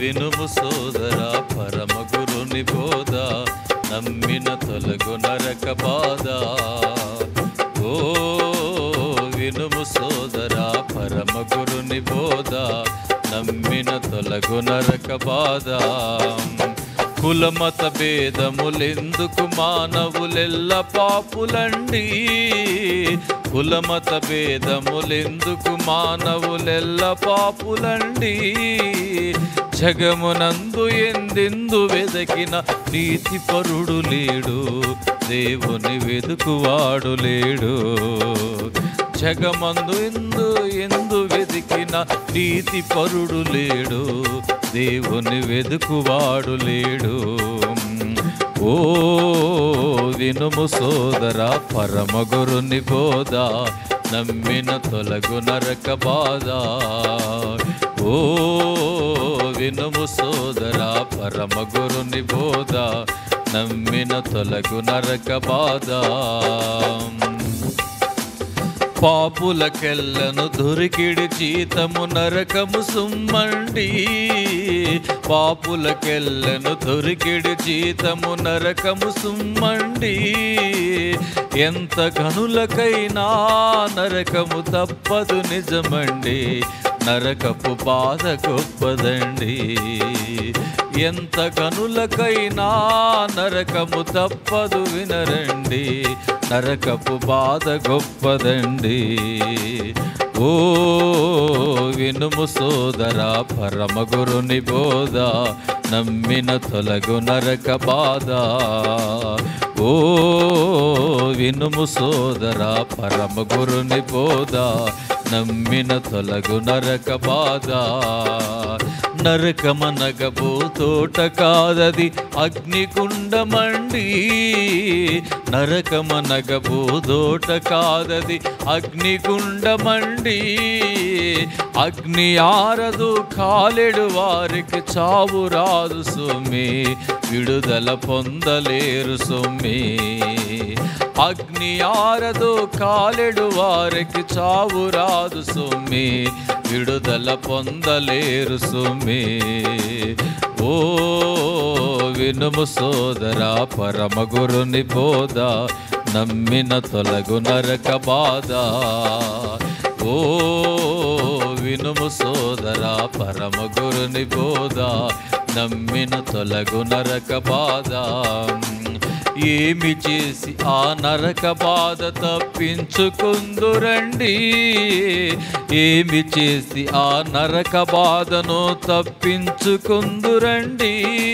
వినుము సోదర పరమ గురుని బోధ నమ్మిన తొలగు నరక బాధ ఓ వినుము సోదర పరమ గురుని బోధ నమ్మిన తొలగు నరక బాధ కులమత భేదములెందుకు మానవులెల్ల పాపులండి కులమత భేదములెందుకు మానవులెల్ల పాపులండి జగమునందు ఎందెందు వెదకిన నీతి పరుడు లేడు దేవుని వెదుకువాడు లేడు జగమందు ఎందు ఎందు వెదికిన నీతి పరుడు లేడు దేవుని వెదుకువాడు లేడు ఓ వినుము సోదర పరమ గురుని బోధ నమ్మిన తొలగు నరక బాధ ఓ వినుము సోదర పరమ గురుని బోధ నమ్మిన తొలగు నరక బాధ పాపులకెల్లను దొరికిడి జీతము నరకము సుమ్మండి పాపులకెల్లను దొరికిడి జీతము నరకము సుమ్మండి ఎంత గనులకైనా నరకము తప్పదు నిజమండి నరకపు బాధ గొప్పదండి ఎంత గనులకైనా నరకము తప్పదు వినరండి నరకపు బాధ గొప్పదండి ఓ వినుము సోదర పరమ గురుని బోధ నమ్మిన తొలగు నరక బాధ ఓ వినుము సోదర పరమ గురుని బోధ నమ్మిన తొలగు నరక బాధ నరకమనగబో తోట కాదది అగ్నికుండమండి నరకమనగబో తోట కాదది అగ్నికుండమండి అగ్ని ఆరదు కాలెడు వారికి చావు రాదు సొమ్మి విడుదల పొందలేరు సొమ్మి అగ్ని ఆరదు కాలెడు వారికి చావు రాదు సొమ్మి విడుదల పొందలేరు సొమ్మి ఓ వినుము సోదర పరమ గురుని బోధ నమ్మిన తొలగు నరక బాధ ఓ వినుము సోదర పరమ గురుని బోధ నమ్మిన తొలగు నరక బాధ ఏమి చేసి ఆ నరక బాధ తప్పించుకుందురండి ఏమి చేసి ఆ నరక బాధను తప్పించుకుందురండి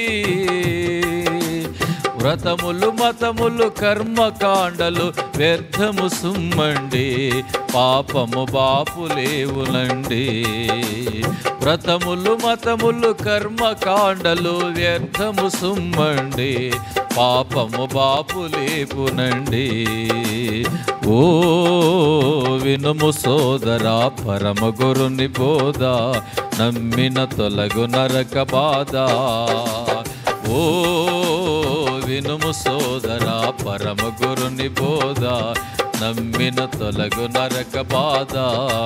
వ్రతములు మతములు కర్మకాండలు వ్యర్థము సుమ్మండి పాపము బాపు లేవునండి వ్రతములు మతములు కర్మకాండలు వ్యర్థము సుమ్మండి పాపము బాపు లేపునండి ఓ వినుము సోదర పరమ గురుని బోధ నమ్మిన తొలగు నరక బాధ ఓ వినుము సోదర పరమ గురుని బోధ నమ్మిన తొలగు నరక బాధ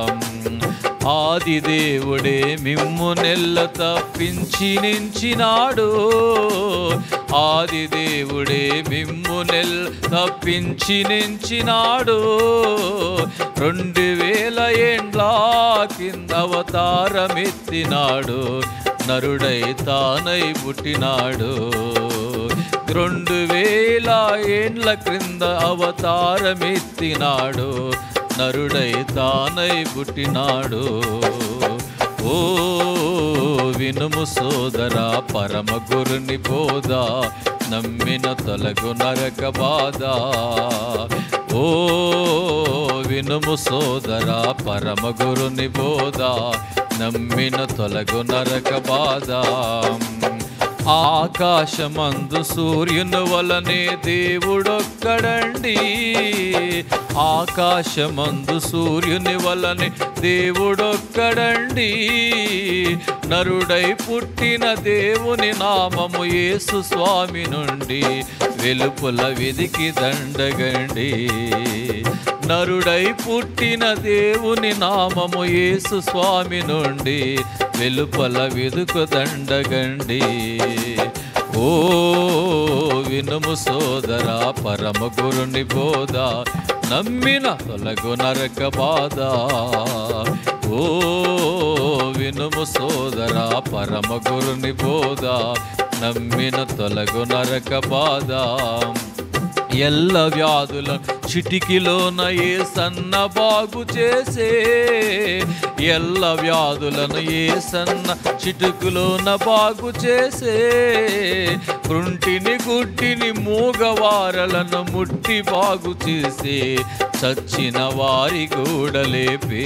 ఆది దేవుడే మిమ్ము నెల్ల తప్పించి నించినాడు ఆది దేవుడే మిమ్ము నెల్ తప్పించి నించినాడు రెండు వేల ఏండ్ల కింద అవతారమెత్తినాడు నరుడై తానై పుట్టినాడు రెండు వేల ఏండ్ల క్రింద అవతారమెత్తినాడు నరుడై తానై పుట్టినాడు ఓ వినుము సోదర పరమ గురుని బోధ నమ్మిన తొలగు నరక బాధ ఓ వినుము సోదర పరమ గురుని బోధ నమ్మిన తొలగు నరక బాధ ఆకాశమందు సూర్యుని వలనే దేవుడొక్కడండి ఆకాశమందు సూర్యుని వలనే దేవుడొక్కడండి నరుడై పుట్టిన దేవుని నామము యేసు స్వామి నుండి వెలుపుల విధికి దండగండి నరుడై పుట్టిన దేవుని నామము యేసు స్వామి నుండి వెలుపల వెదుకు దండగండి ఓ వినుము సోదరా పరమ గురుని బోధ నమ్మిన తొలగు నరక బాధ ఓ వినుము సోదరా పరమ గురుని బోధ నమ్మిన తొలగు నరక బాధ ఎల్ల వ్యాధుల చిటికిలోన ఏ సన్న బాగు చేసే ఎల్ల వ్యాధులను ఏ సన్న చిటుకులోన బాగు చేసే కృంటిని గుడ్డిని మూగవారలను ముట్టి బాగు చేసే చచ్చిన వారి గూడలేపే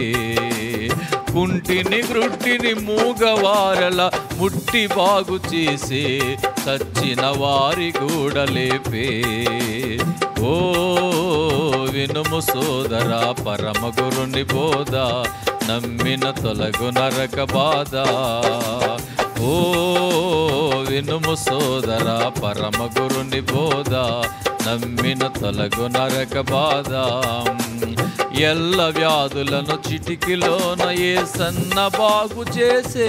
కుంటిని గ్రుడ్డిని మూగవారల ముట్టి బాగు చేసే చచ్చిన వారి గూడలేపే ఓ వినుము సోదరా పరమ గురుని బోధ నమ్మిన తొలగు నరక బాధ ఓ వినుము సోదరా పరమ గురుని బోధ నమ్మిన తొలగు నరక బాధ ఎల్ల వ్యాధులను చిటికిలోన ఏ సన్న బాగు చేసే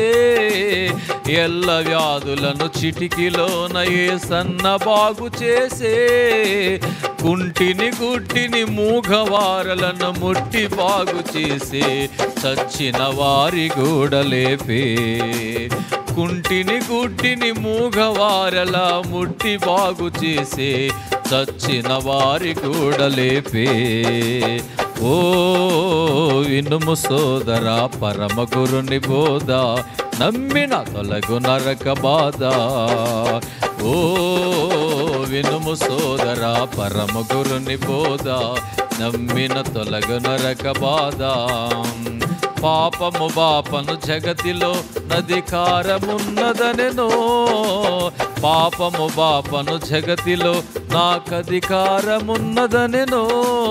ఎల్ల వ్యాధులను చిటికిలోన ఏ సన్న బాగు చేసే కుంటిని గుడ్డిని మూగవారలను ముట్టి బాగు చేసే చచ్చిన వారి గూడలేపే కుంటిని గుడ్డిని మూగవారల ముట్టి బాగు చేసే చచ్చిన వారి గూడలేపే ఓ వినుము సోదరా పరమ గురుని బోధ నమ్మిన తొలగు నరక బాధ ఓ వినుము సోదరా పరమ గురుని బోధ నమ్మిన తొలగు నరక బాధ పాపము బాపను జగతిలో నధికారమున్నదనెనో పాపము బాపను జగతిలో నాకధికారమున్నదనెనో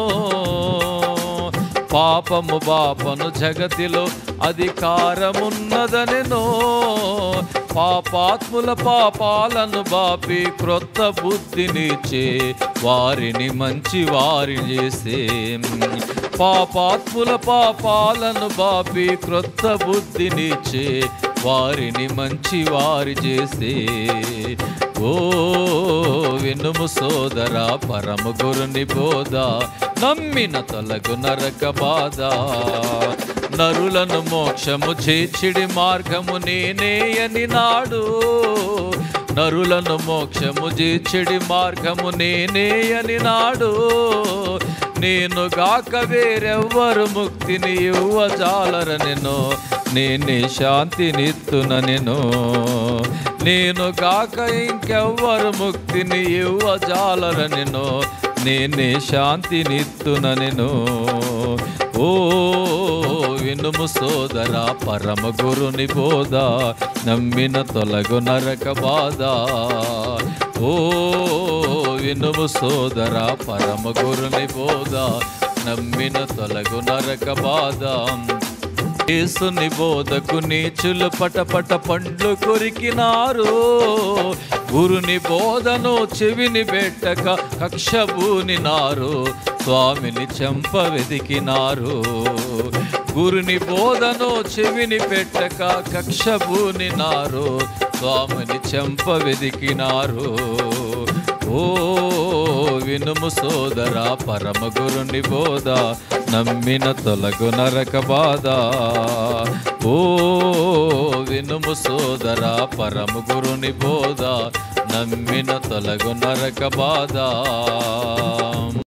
పాపము బాపను జగతిలో అధికారమున్నదనెనో పాపాత్ముల పాపాలను బాపి క్రొత్త బుద్ధినిచ్చే వారిని మంచి వారి చేసే పాపాత్ముల పాపాలను బాపి క్రొత్త బుద్ధినిచ్చే వారిని మంచి వారి చేసే ఓ వినుము సోదరా పరమ గురుని బోధ నమ్మిన తొలగు నరక బాధ నరులను మోక్షము చేర్చిడి మార్గము నేనే అని నాడు నరులను మోక్షము చేర్చిడి మార్గము నేనే అని నాడు నేను గాక వేరెవ్వరు ముక్తిని ఇవ్వజాలరనెను నేనే శాంతినిత్తుననెను నేను గాక ఇంకెవ్వరు ముక్తిని ఇవ్వజాలరనెను నేనే శాంతినిత్తుననెను ఓ వినుము సోదరా పరమ గురుని బోధ నమ్మిన తొలగు నరక బాధ ఓ వినుము సోదరా పరమ గురుని బోధ నమ్మిన తొలగు నరక బాధ యేసుని బోధకు నీచులు పటపట పండ్లు కొరికినారు గురుని బోధను చెవిని పెట్టక కక్ష బూనినారు స్వామిని చెంప వెదికినారు గురుని బోధను చెవిని పెట్టక కక్ష బూనినారు స్వామిని చెంప వెదికినారు ఓ వినుము సోదరా పరమ గురుని బోధ నమ్మిన తొలగు నరక బాధ ఓ వినుము సోదరా పరమ గురుని బోధ నమ్మిన తొలగు నరక బాధ